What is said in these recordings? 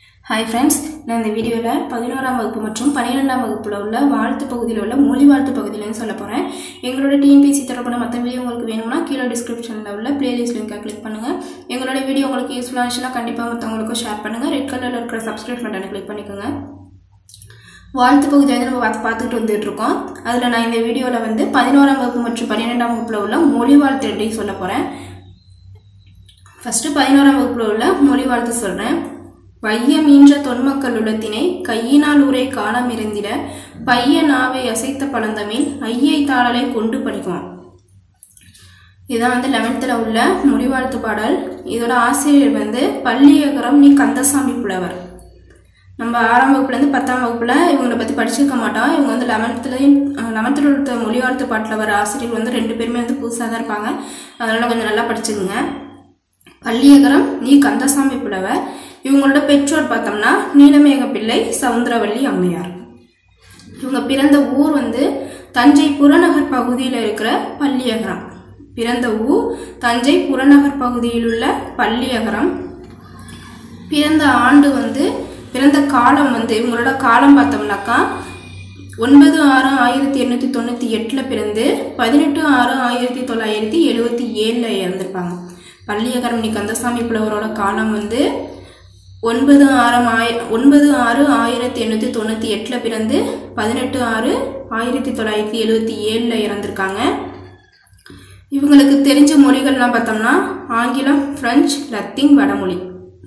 hi friends நான் இந்த வீடியோவில் பதினோராம் வகுப்பு மற்றும் பன்னிரெண்டாம் வகுப்பில் உள்ள வாழ்த்து பகுதியில் உள்ள மொழி வாழ்த்து பகுதியிலேருந்து சொல்ல போகிறேன் எங்களோட டிஎன்பிசி தொடர்பான மற்ற வீடியோ உங்களுக்கு வேணும்னா கீழே டிஸ்கிரிப்ஷனில் உள்ள பிளேலிஸ்ட் லிங்கை கிளிக் பண்ணுங்கள் எங்களோட வீடியோ உங்களுக்கு யூஸ்ஃபுல்லாக இருந்துச்சுன்னா கண்டிப்பாக மற்றவங்களுக்கும் ஷேர் பண்ணுங்கள் ரெட் கலரில் இருக்கிற சப்ஸ்கிரைப் பட்டனை கிளிக் பண்ணிக்கோங்க வாழ்த்து பகுதி வந்து நம்ம பார்த்து பார்த்துட்டு வந்துட்டு இருக்கோம் அதில் நான் இந்த வீடியோவில் வந்து பதினோராம் வகுப்பு மற்றும் பன்னிரெண்டாம் வகுப்பில் உள்ள மொழி வாழ்த்து எப்படி சொல்ல போகிறேன் ஃபஸ்ட்டு பதினோராம் வகுப்பில் உள்ள மொழி வாழ்த்து சொல்கிறேன் வையம் ஈன்ற தொன்மக்கள் உள்ளத்தினை கையினால் ஊரை காலம் இருந்திட பைய நாவை அசைத்த பழந்தமிழ் ஐயை தாளலை கொண்டு படிக்கும் இதுதான் வந்து லெவன்த்தில் உள்ள மொழிவாழ்த்து பாடல் இதோட ஆசிரியர் வந்து பள்ளியகரம் நீ கந்தசாமி புலவர் நம்ம ஆறாம் வகுப்புலேருந்து பத்தாம் வகுப்பில் இவங்களை பற்றி படிச்சிருக்க மாட்டோம் இவங்க வந்து லெவன்த்துலேயும் லெவன்த்தில் உள்ள மொழிவாழ்த்து பாட்டில் வர ஆசிரியர் வந்து ரெண்டு பேருமே வந்து புதுசாக தான் இருப்பாங்க அதனால் கொஞ்சம் நல்லா படிச்சுக்குங்க பள்ளியகரம் நீ கந்தசாமி புலவர் இவங்களோட பெற்றோர் பார்த்தோம்னா நீலமேக பிள்ளை சவுந்தரவல்லி அம்மையார் இவங்க பிறந்த ஊர் வந்து தஞ்சை புறநகர் பகுதியில் இருக்கிற பள்ளியகரம் பிறந்த ஊர் தஞ்சை புறநகர் பகுதியில் உள்ள பள்ளியகரம் பிறந்த ஆண்டு வந்து பிறந்த காலம் வந்து இவங்களோட காலம் பார்த்தோம்னாக்கா ஒன்பது ஆறு ஆயிரத்தி எண்ணூற்றி தொண்ணூற்றி எட்டில் பிறந்து பதினெட்டு ஆறு ஆயிரத்தி தொள்ளாயிரத்தி எழுபத்தி ஏழில் இறந்துருப்பாங்க பள்ளியகரமணி கந்தசாமி புலவரோட காலம் வந்து ஒன்பது ஆறு ஆய ஒன்பது ஆறு ஆயிரத்தி எண்ணூற்றி தொண்ணூற்றி எட்டில் பிறந்து பதினெட்டு ஆறு ஆயிரத்தி தொள்ளாயிரத்தி எழுபத்தி ஏழில் இறந்துருக்காங்க இவங்களுக்கு தெரிஞ்ச மொழிகள்லாம் பார்த்தோம்னா ஆங்கிலம் ஃப்ரெஞ்சு லத்தீன் வடமொழி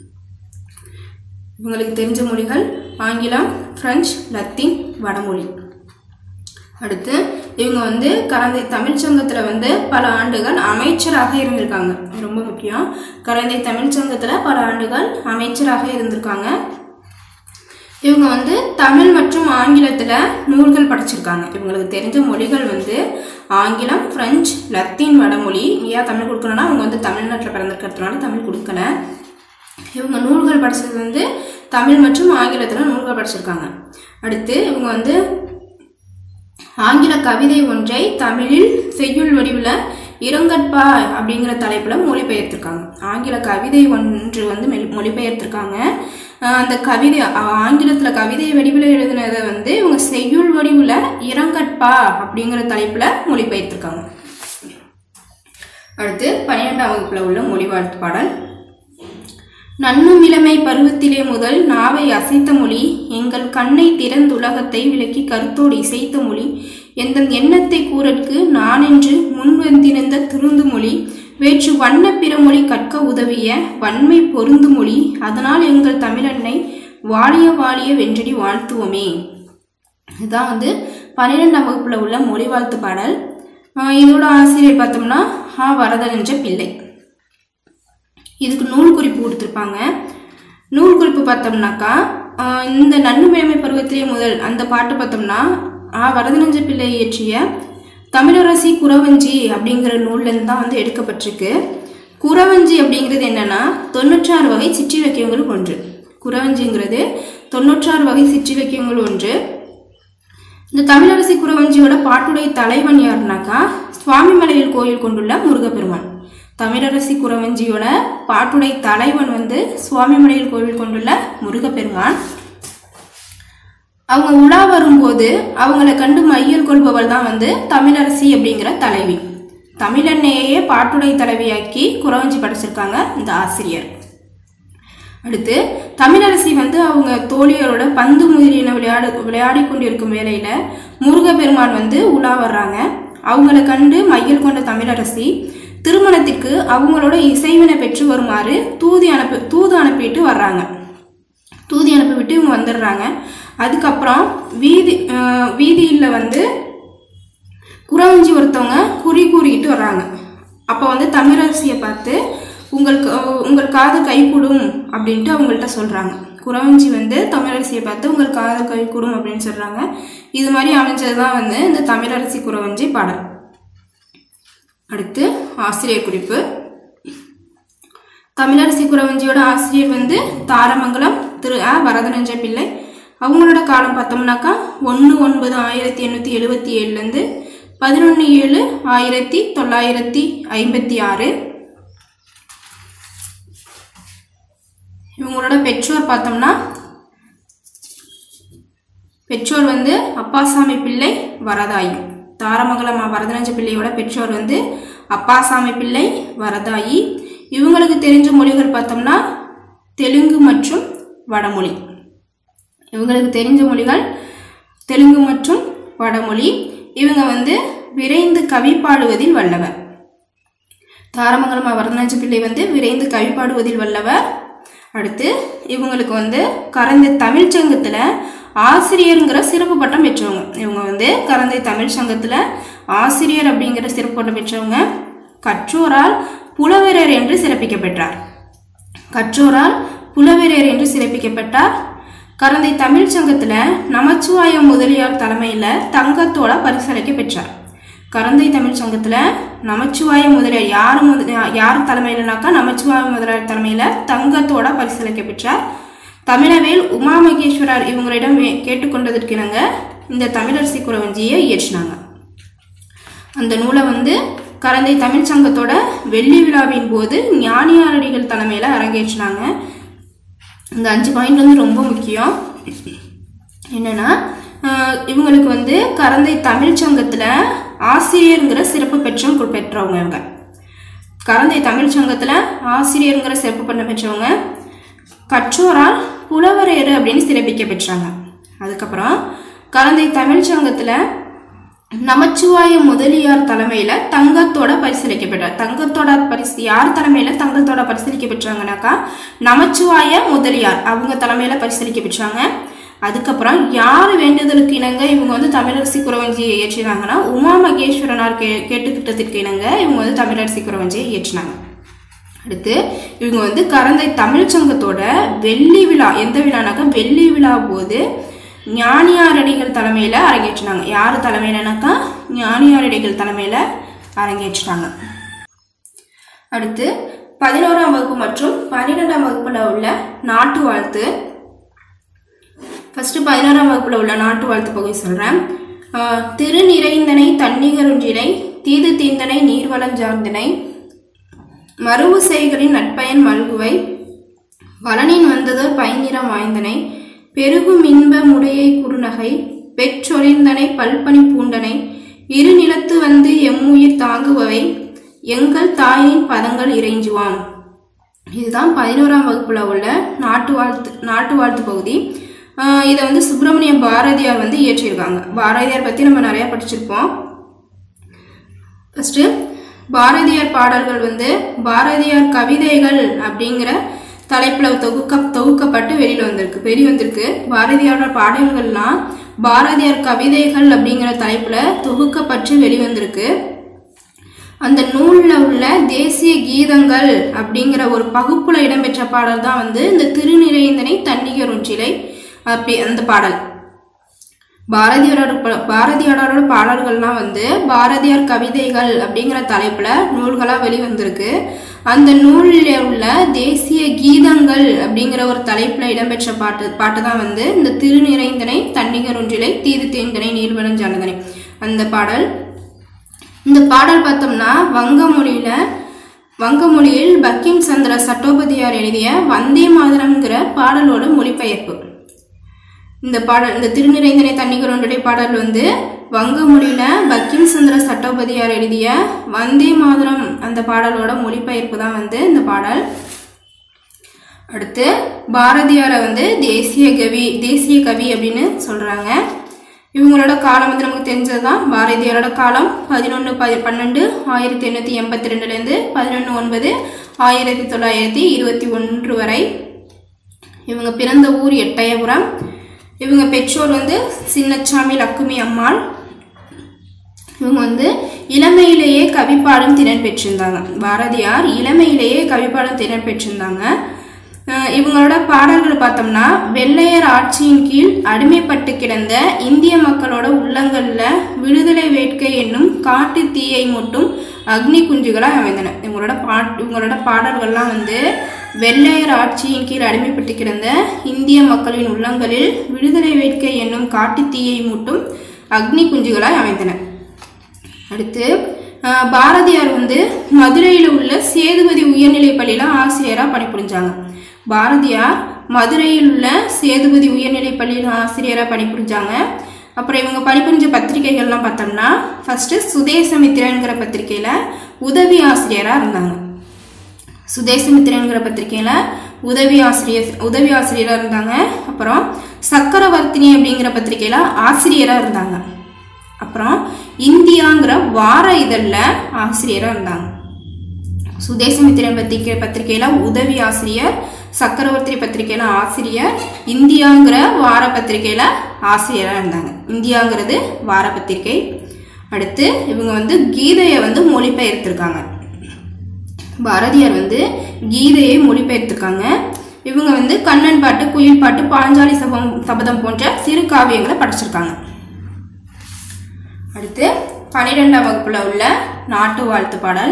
இவங்களுக்கு தெரிஞ்ச மொழிகள் ஆங்கிலம் ஃப்ரெஞ்சு லத்தீன் வடமொழி அடுத்து இவங்க வந்து கரந்தை தமிழ்ச்சங்கத்தில் வந்து பல ஆண்டுகள் அமைச்சராக இருந்திருக்காங்க ரொம்ப முக்கியம் கரந்தை தமிழ்ச்சங்கத்தில் பல ஆண்டுகள் அமைச்சராக இருந்திருக்காங்க இவங்க வந்து தமிழ் மற்றும் ஆங்கிலத்தில் நூல்கள் படிச்சிருக்காங்க இவங்களுக்கு தெரிஞ்ச மொழிகள் வந்து ஆங்கிலம் ஃப்ரெஞ்சு லத்தீன் வடமொழி ஏன் தமிழ் கொடுக்கணும்னா அவங்க வந்து தமிழ்நாட்டில் பிறந்திருக்கிறதுனால தமிழ் கொடுக்கல இவங்க நூல்கள் படித்தது வந்து தமிழ் மற்றும் ஆங்கிலத்தில் நூல்கள் படிச்சிருக்காங்க அடுத்து இவங்க வந்து ஆங்கில கவிதை ஒன்றை தமிழில் செய்யுள் வடிவில் இரங்கற்பா அப்படிங்கிற தலைப்பில் மொழிபெயர்த்திருக்காங்க ஆங்கில கவிதை ஒன்று வந்து மொழிபெயர்த்திருக்காங்க அந்த கவிதை ஆங்கிலத்தில் கவிதை வடிவில் எழுதினதை வந்து இவங்க செய்யுள் வடிவில் இரங்கற்பா அப்படிங்கிற தலைப்பில் மொழிபெயர்த்திருக்காங்க அடுத்து பன்னிரெண்டாம் வகுப்பில் உள்ள மொழிவாழ்த்து பாடல் நன்னும் இளமை பருவத்திலே முதல் நாவை அசைத்த மொழி எங்கள் கண்ணை திறந்துலகத்தை விளக்கி கருத்தோடு இசைத்த மொழி எந்த எண்ணத்தை கூறற்கு நானென்று முன்வந்திருந்த திருந்து மொழி வேற்று வண்ண பிறமொழி கற்க உதவிய வன்மை பொருந்து மொழி அதனால் எங்கள் தமிழன்னை வாழிய வாழிய வென்றடி வாழ்த்துவோமே இதுதான் வந்து பன்னிரெண்டாம் வகுப்பில் உள்ள மொழி வாழ்த்து பாடல் இதோட ஆசிரியர் பார்த்தோம்னா ஹா வரதனென்ற பிள்ளை இதுக்கு நூல் குறிப்பு கொடுத்துருப்பாங்க நூல் குறிப்பு பார்த்தோம்னாக்கா இந்த நன்னுமிழமை பருவத்திலே முதல் அந்த பாட்டு பார்த்தோம்னா ஆ வரதனஞ்ச பிள்ளை இயற்றிய தமிழரசி குறவஞ்சி அப்படிங்கிற நூல்லேருந்து தான் வந்து எடுக்கப்பட்டிருக்கு குறவஞ்சி அப்படிங்கிறது என்னன்னா தொண்ணூற்றாறு வகை சிற்றிலக்கியங்கள் ஒன்று குறவஞ்சிங்கிறது தொண்ணூற்றாறு வகை சிற்றிலக்கியங்கள் ஒன்று இந்த தமிழரசி குறவஞ்சியோட பாட்டுடைய தலைவன் யாருனாக்கா சுவாமிமலையில் கோயில் கொண்டுள்ள முருகப்பெருமான் தமிழரசி குறவஞ்சியோட பாட்டுடை தலைவன் வந்து சுவாமிமலையில் கோவில் கொண்டுள்ள முருகப்பெருமான் அவங்க உலா வரும்போது அவங்கள கண்டு மையல் கொள்பவள் தான் வந்து தமிழரசி அப்படிங்கிற தலைவி தமிழன்னையே பாட்டுடை தலைவியாக்கி குறவஞ்சி படைச்சிருக்காங்க இந்த ஆசிரியர் அடுத்து தமிழரசி வந்து அவங்க தோழியரோட பந்து முதலியன விளையாடு விளையாடி கொண்டிருக்கும் வேலையில முருகப்பெருமான் வந்து உலா வர்றாங்க அவங்கள கண்டு மையல் கொண்ட தமிழரசி திருமணத்திற்கு அவங்களோட இசைவினை பெற்று வருமாறு தூதி அனுப்பி தூது அனுப்பிட்டு வர்றாங்க தூதி அனுப்பிவிட்டு இவங்க வந்துடுறாங்க அதுக்கப்புறம் வீதி வீதியில் வந்து குறவஞ்சி ஒருத்தவங்க குறி கூறிக்கிட்டு வர்றாங்க அப்போ வந்து தமிழரசியை பார்த்து உங்களுக்கு உங்கள் காதல் கைகூடும் அப்படின்ட்டு அவங்கள்ட்ட சொல்கிறாங்க குறவஞ்சி வந்து தமிழரசியை பார்த்து உங்கள் காதல் கைகூடும் அப்படின்னு சொல்கிறாங்க இது மாதிரி அமைஞ்சது தான் வந்து இந்த தமிழரசி குறவஞ்சி பாடல் அடுத்து ஆசிரியர் குறிப்பு தமிழரசி குறவஞ்சியோட ஆசிரியர் வந்து தாரமங்கலம் திரு அ வரதனஞ்ச பிள்ளை அவங்களோட காலம் பார்த்தோம்னாக்கா ஒன்று ஒன்பது ஆயிரத்தி எண்ணூற்றி எழுபத்தி ஏழுலேருந்து பதினொன்று ஏழு ஆயிரத்தி தொள்ளாயிரத்தி ஐம்பத்தி ஆறு இவங்களோட பெற்றோர் பார்த்தோம்னா பெற்றோர் வந்து அப்பாசாமி பிள்ளை வரதாயி தாரமங்கலம் வரதராஜ பிள்ளையோட பெற்றோர் வந்து அப்பாசாமி பிள்ளை வரதாயி இவங்களுக்கு தெரிஞ்ச மொழிகள் பார்த்தோம்னா தெலுங்கு மற்றும் வடமொழி இவங்களுக்கு தெரிஞ்ச மொழிகள் தெலுங்கு மற்றும் வடமொழி இவங்க வந்து விரைந்து கவி பாடுவதில் வல்லவர் தாரமங்கலம் வரதராஜ பிள்ளை வந்து விரைந்து கவி பாடுவதில் வல்லவர் அடுத்து இவங்களுக்கு வந்து கரந்தை தமிழ் சங்கத்தில் ஆசிரியருங்கிற சிறப்பு பட்டம் பெற்றவங்க இவங்க வந்து கரந்தை தமிழ் சங்கத்தில் ஆசிரியர் அப்படிங்கிற சிறப்பு பட்டம் பெற்றவங்க கற்றோரால் புலவரர் என்று சிறப்பிக்கப்பெற்றார் கற்றோரால் புலவரர் என்று சிறப்பிக்கப்பட்டார் கரந்தை தமிழ் சங்கத்தில் நமச்சிவாயம் முதலியார் தலைமையில் தங்கத்தோட பரிசளிக்க பெற்றார் கரந்தை தமிழ் சங்கத்தில் நமச்சிவாய முதலியார் யார் முத யார் தலைமையிலனாக்கா நமச்சிவாய முதலியார் தலைமையில் தங்கத்தோட பரிசளிக்க பெற்றார் தமிழவேல் உமா மகேஸ்வரர் இவங்களிடம் வே- கேட்டுக்கொண்டதற்கிணங்க இந்த தமிழரசி குறவஞ்சியை இயற்றினாங்க அந்த நூலை வந்து கரந்தை தமிழ் சங்கத்தோட வெள்ளி விழாவின் போது ஞானியாரடிகள் தலைமையில் அரங்கேற்றினாங்க இந்த அஞ்சு பாயிண்ட் வந்து ரொம்ப முக்கியம் என்னன்னா ஆஹ், இவங்களுக்கு வந்து கரந்தை தமிழ் சங்கத்தில் ஆசிரியருங்கிற சிறப்பு பெற்றம் கு- பெற்றவங்க இவங்க கரந்தை தமிழ் சங்கத்தில் ஆசிரியருங்கிற சிறப்பு பண்ண பெற்றவங்க கற்றோரால் புலவரேறு அப்படின்னு சிறப்பிக்க பெற்றாங்க அதுக்கப்புறம் கரந்தை தமிழ் சங்கத்தில் நமச்சிவாய முதலியார் தலைமையில் தங்கத்தோட பரிசீலிக்கப்பட்டார் தங்கத்தோட பரிசு யார் தலைமையில் தங்கத்தோட பரிசீலிக்க பெற்றாங்கனாக்கா நமச்சிவாய முதலியார் அவங்க தலைமையில் பரிசீலிக்க பெற்றாங்க அதுக்கப்புறம் யார் வேண்டுதலுக்கு இணங்க இவங்க வந்து தமிழரசி குறவஞ்சியை இயற்றினாங்கன்னா உமா மகேஸ்வரனார் கே கேட்டுக்கிட்டதற்கு இணங்க இவங்க வந்து தமிழரசி குறவஞ்சியை இயற்றினாங்க அடுத்து இவங்க வந்து கரந்தை தமிழ் சங்கத்தோட வெள்ளி விழா எந்த விழானாக்கா வெள்ளி விழா போது ஞானியாரடிகள் தலைமையில் அரங்கேற்றினாங்க யார் தலைமையிலனாக்கா ஞானியாரடிகள் தலைமையில் அரங்கேற்றினாங்க அடுத்து பதினோராம் வகுப்பு மற்றும் பன்னிரெண்டாம் வகுப்புல உள்ள நாட்டு வாழ்த்து ஃபர்ஸ்ட் பதினோராம் வகுப்புல உள்ள நாட்டு வாழ்த்து பகுதி சொல்றேன் ஆஹ், திருநிறைந்தனை தன்னிகருஞ்சினை தீது தீந்தனை நீர்வளஞ்சார்ந்தனை மறுவு செய்களின் நட்பயன் மல்குவை வளனின் வந்ததோர் பைநிறம் வாய்ந்தனை பெருகும் இன்ப முடையை குறுநகை பெற்றொழிந்தனை பல்பனி பூண்டனை இரு நிலத்து வந்து எம்முயிர் தாங்குபவை எங்கள் தாயின் பதங்கள் இறைஞ்சுவாம் இதுதான் பதினோராம் வகுப்புல உள்ள நாட்டு வாழ்த்து நாட்டு வாழ்த்து பகுதி ஆஹ் இதை வந்து சுப்பிரமணிய பாரதியார் வந்து இயற்றியிருக்காங்க பாரதியார் பற்றி நம்ம நிறைய படிச்சிருப்போம் ஃபஸ்ட்டு பாரதியார் பாடல்கள் வந்து பாரதியார் கவிதைகள் அப்படிங்கிற தலைப்பில் தொகுக்க தொகுக்கப்பட்டு வெளியில் வந்திருக்கு வெளி வந்திருக்கு பாரதியாரோட பாடல்கள்லாம் பாரதியார் கவிதைகள் அப்படிங்கிற தலைப்பில் தொகுக்கப்பட்டு வெளிவந்திருக்கு அந்த நூலில் உள்ள தேசிய கீதங்கள் அப்படிங்கிற ஒரு பகுப்புல இடம்பெற்ற பாடல் தான் வந்து இந்த திருநிறைந்தனை தன்னிகர் ஒன்றிலை அப்படி அந்த பாடல் பாரதியாரோட ப- பாரதியாரோட பாடல்கள்லாம் வந்து பாரதியார் கவிதைகள் அப்படிங்கிற தலைப்புல நூல்களா வெளிவந்திருக்கு அந்த நூலில் உள்ள தேசிய கீதங்கள் அப்படிங்கிற ஒரு தலைப்புல இடம்பெற்ற பாட்டு பாட்டு தான் வந்து இந்த திருநிறைந்தனை தன்னிகர் ஒன்றிலை தீது தேந்தனை நீர்வனஞ்சானதனை அந்த பாடல் இந்த பாடல் பார்த்தோம்னா வங்க மொழியில வங்க மொழியில் பக்கிம் சந்திர சட்டோபதியார் எழுதிய வந்தே மாதரம்ங்கிற பாடலோட மொழிபெயர்ப்பு இந்த பாடல் இந்த திருநிறைந்தனை தன்னிகருடைய பாடல் வந்து வங்க மொழியில பக்கிம் சந்திர சட்டோபதியார் எழுதிய வந்தே மாதரம் அந்த பாடலோட மொழிபெயர்ப்பு தான் வந்து இந்த பாடல் அடுத்து பாரதியாரை வந்து தேசிய கவி தேசிய கவி அப்படின்னு சொல்றாங்க இவங்களோட காலம் வந்து நமக்கு தெரிஞ்சது தான் பாரதியாரோட காலம் பதினொன்று ப பன்னெண்டு ஆயிரத்தி எண்ணூற்றி எண்பத்தி ரெண்டுலேருந்து பதினொன்று ஒன்பது ஆயிரத்தி தொள்ளாயிரத்தி இருபத்தி ஒன்று வரை இவங்க பிறந்த ஊர் எட்டயபுரம் இவங்க பெற்றோர் வந்து சின்னச்சாமி லக்குமி அம்மாள் இவங்க வந்து இளமையிலேயே கவிப்பாடும் திறன் பெற்றிருந்தாங்க பாரதியார் இளமையிலேயே கவிப்பாடும் திறன் பெற்றிருந்தாங்க அஹ் இவங்களோட பாடல்கள் பார்த்தோம்னா வெள்ளையர் ஆட்சியின் கீழ் அடிமைப்பட்டு கிடந்த இந்திய மக்களோட உள்ளங்கள்ல விடுதலை வேட்கை என்னும் காட்டு தீயை மூட்டும் அக்னி குஞ்சுகளாக அமைந்தன இவங்களோட பாட் இவங்களோட பாடல்கள்லாம் வந்து வெள்ளையர் ஆட்சியின் கீழ் அடிமைப்பட்டு கிடந்த இந்திய மக்களின் உள்ளங்களில் விடுதலை வேட்கை என்னும் காட்டு தீயை மூட்டும் அக்னி குஞ்சுகளாய் அமைந்தன அடுத்து அஹ், பாரதியார் வந்து மதுரையில் உள்ள சேதுபதி உயர்நிலைப் பள்ளியில் ஆசிரியராக பணிபுரிஞ்சாங்க பாரதியார் மதுரையில் உள்ள சேதுபதி உயர்நிலைப் பள்ளியில் ஆசிரியராக பணிபுரிஞ்சாங்க அப்புறம் இவங்க பணிபுரிஞ்ச பத்திரிகைகள்லாம் பார்த்தோம்னா ஃபர்ஸ்ட் சுதேசமித்திரன்கிற பத்திரிகையில் உதவி ஆசிரியராக இருந்தாங்க சுதேசமித்திரன்கிற பத்திரிகையில் உதவி ஆசிரியர் உதவி ஆசிரியராக இருந்தாங்க அப்புறம் சக்கரவர்த்தினி அப்படிங்கிற பத்திரிகையில் ஆசிரியராக இருந்தாங்க அப்புறம் இந்தியாங்கிற வார இதழில் ஆசிரியராக இருந்தாங்க சுதேசமித்திரன் பத்திரிகை பத்திரிகையில் உதவி ஆசிரியர் சக்கரவர்த்தி பத்திரிகையில் ஆசிரியர் இந்தியாங்கிற வார பத்திரிகையில் ஆசிரியராக இருந்தாங்க இந்தியாங்கிறது வார பத்திரிகை அடுத்து இவங்க வந்து கீதையை வந்து மொழிபெயர்த்திருக்காங்க பாரதியார் வந்து கீதையை மொழிபெயர்த்திருக்காங்க இவங்க வந்து கண்ணன் பாட்டு குயில் பாட்டு பாஞ்சாலி சபம் சபதம் போன்ற சிறு காவியங்களை படிச்சிருக்காங்க அடுத்து பன்னிரெண்டாம் வகுப்புல உள்ள நாட்டு வாழ்த்து பாடல்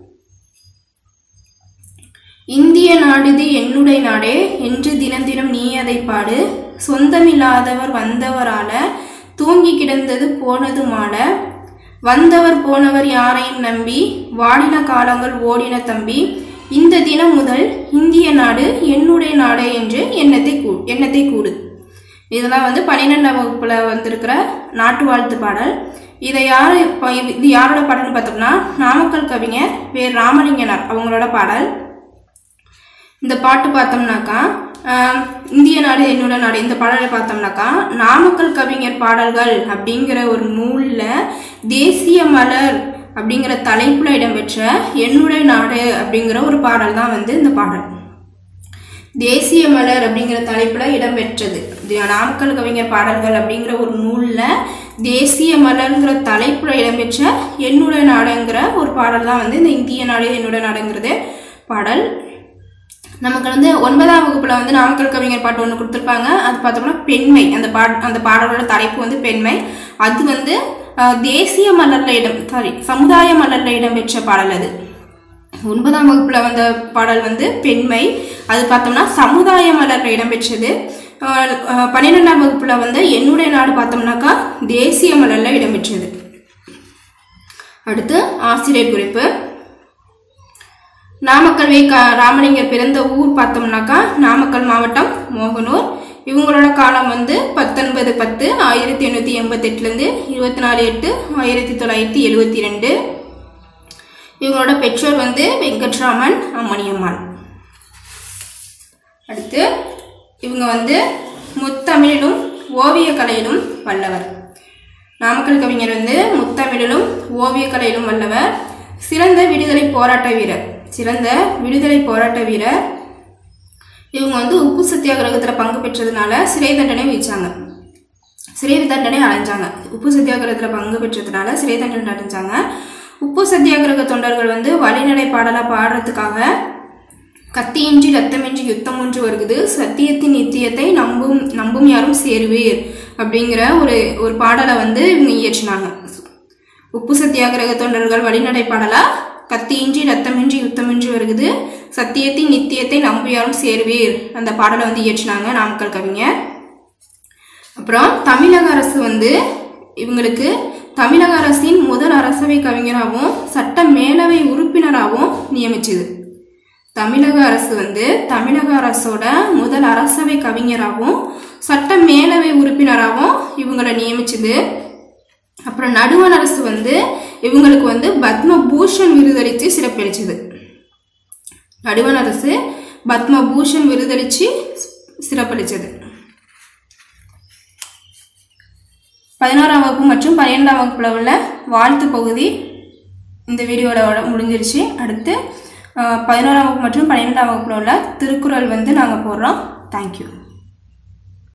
இந்திய நாடுது என்னுடைய நாடே என்று தினம் தினம் நீ அதை பாடு சொந்தமில்லாதவர் வந்தவரால தூங்கி கிடந்தது போனது மாட வந்தவர் போனவர் யாரையும் நம்பி வாடின காலங்கள் ஓடின தம்பி இந்த தினம் முதல் இந்திய நாடு என்னுடைய நாடே என்று எண்ணத்தை கூ எண்ணத்தை கூடு இதெல்லாம் வந்து பன்னிரெண்டாம் வகுப்புல வந்திருக்கிற நாட்டு வாழ்த்து பாடல் இதை யாரு இப்ப இது இது யாரோட பாடல்னு பார்த்தோம்னா நாமக்கல் கவிஞர் வேர் ராமலிங்கனார் அவங்களோட பாடல் இந்த பாட்டு பார்த்தோம்னாக்கா ஆஹ், இந்திய நாடு என்னோட நாடு இந்த பாடலை பார்த்தோம்னாக்கா நாமக்கல் கவிஞர் பாடல்கள் அப்படிங்கிற ஒரு நூலில் தேசிய மலர் அப்படிங்கிற தலைப்புல இடம்பெற்ற என்னுடைய நாடு அப்படிங்கிற ஒரு பாடல் தான் வந்து இந்த பாடல் தேசிய மலர் அப்படிங்கிற தலைப்புல இடம்பெற்றது இது நாமக்கல் கவிஞர் பாடல்கள் அப்படிங்கிற ஒரு நூல்ல தேசிய மலர்ங்கிற தலைப்புல இடம்பெற்ற என்னுடைய நாடுங்கிற ஒரு பாடல் தான் வந்து இந்த இந்திய நாடு என்னுடைய நாடுங்கிறது பாடல் நமக்கு வந்து ஒன்பதாம் வகுப்புல வந்து நாமக்கல் கவிஞர் பாட்டு ஒன்று கொடுத்துருப்பாங்க அது பார்த்தோம்னா பெண்மை அந்த பாட் அந்த பாடலோட தலைப்பு வந்து பெண்மை அது வந்து அஹ், தேசிய மலர்ல இடம் சாரி சமுதாய மலர்ல இடம்பெற்ற பாடல் அது ஒன்பதாம் வகுப்புல வந்த பாடல் வந்து பெண்மை அது பார்த்தோம்னா சமுதாய மலர்ல இடம்பெற்றது அஹ், அஹ், பன்னிரெண்டாம் வகுப்புல வந்து என்னுடைய நாடு பார்த்தோம்னாக்கா தேசிய மலர்ல இடம்பெற்றது அடுத்து ஆசிரியர் குறிப்பு நாமக்கல் வே க ராமலிங்கர் பிறந்த ஊர் பார்த்தோம்னாக்கா நாமக்கல் மாவட்டம் மோகனூர் இவங்களோட காலம் வந்து பத்தொன்பது பத்து ஆயிரத்தி எண்ணூற்றி எண்பத்தெட்டுலேருந்து இருபத்தி நாலு எட்டு ஆயிரத்தி தொள்ளாயிரத்தி எழுவத்தி ரெண்டு இவங்களோட பெற்றோர் வந்து வெங்கட்ராமன் அம்மணியம்மாள் அடுத்து இவங்க வந்து முத்தமிழிலும் ஓவியக்கலையிலும் வல்லவர் நாமக்கல் கவிஞர் வந்து முத்தமிழிலும் ஓவியக்கலையிலும் வல்லவர் சிறந்த விடுதலை போராட்ட வீரர் சிறந்த விடுதலை போராட்ட வீரர் இவங்க வந்து உப்பு சத்தியாகிரகத்தில் பங்கு பெற்றதுனால சிறை தண்டனை விதிச்சாங்க சிறை தண்டனை அடைஞ்சாங்க உப்பு சத்தியாகிரகத்தில் பங்கு பெற்றதுனால சிறை தண்டனை அடைஞ்சாங்க உப்பு சத்தியாகிரக தொண்டர்கள் வந்து வழிநடை பாடலாக பாடுறதுக்காக கத்தியின்றி ரத்தமின்றி யுத்தம் ஒன்று வருகுது சத்தியத்தின் நித்தியத்தை நம்பும் நம்பும் யாரும் சேருவீர் அப்படிங்கிற ஒரு ஒரு பாடலை வந்து இவங்க இயற்றினாங்க உப்பு சத்தியாகிரக தொண்டர்கள் வழிநடை பாடலா கத்தியின்றி ரத்தமின்றி யுத்தமின்றி வருகுது சத்தியத்தின் நித்தியத்தை நம்பு யாரும் சேருவீர் அந்த பாடலை வந்து இயற்றினாங்க நாமக்கல் கவிஞர் அப்புறம் தமிழக அரசு வந்து இவங்களுக்கு தமிழக அரசின் முதல் அரசவை கவிஞராகவும் சட்ட மேலவை உறுப்பினராகவும் நியமிச்சது தமிழக அரசு வந்து தமிழக அரசோட முதல் அரசவை கவிஞராகவும் சட்ட மேலவை உறுப்பினராகவும் இவங்களை நியமிச்சது அப்புறம் நடுவண் அரசு வந்து இவங்களுக்கு வந்து பத்ம பூஷன் விருதளித்து சிறப்பளிச்சது நடுவண் அரசு பத்ம பூஷன் விருதளித்து சிறப்பளிச்சது பதினோராம் வகுப்பு மற்றும் பன்னிரெண்டாம் வகுப்புல உள்ள வாழ்த்து பகுதி இந்த வீடியோட முடிஞ்சிருச்சு அடுத்து அஹ், பதினோராம் வகுப்பு மற்றும் பன்னிரெண்டாம் வகுப்புல உள்ள திருக்குறள் வந்து நாங்கள் போடுறோம் தேங்க்யூ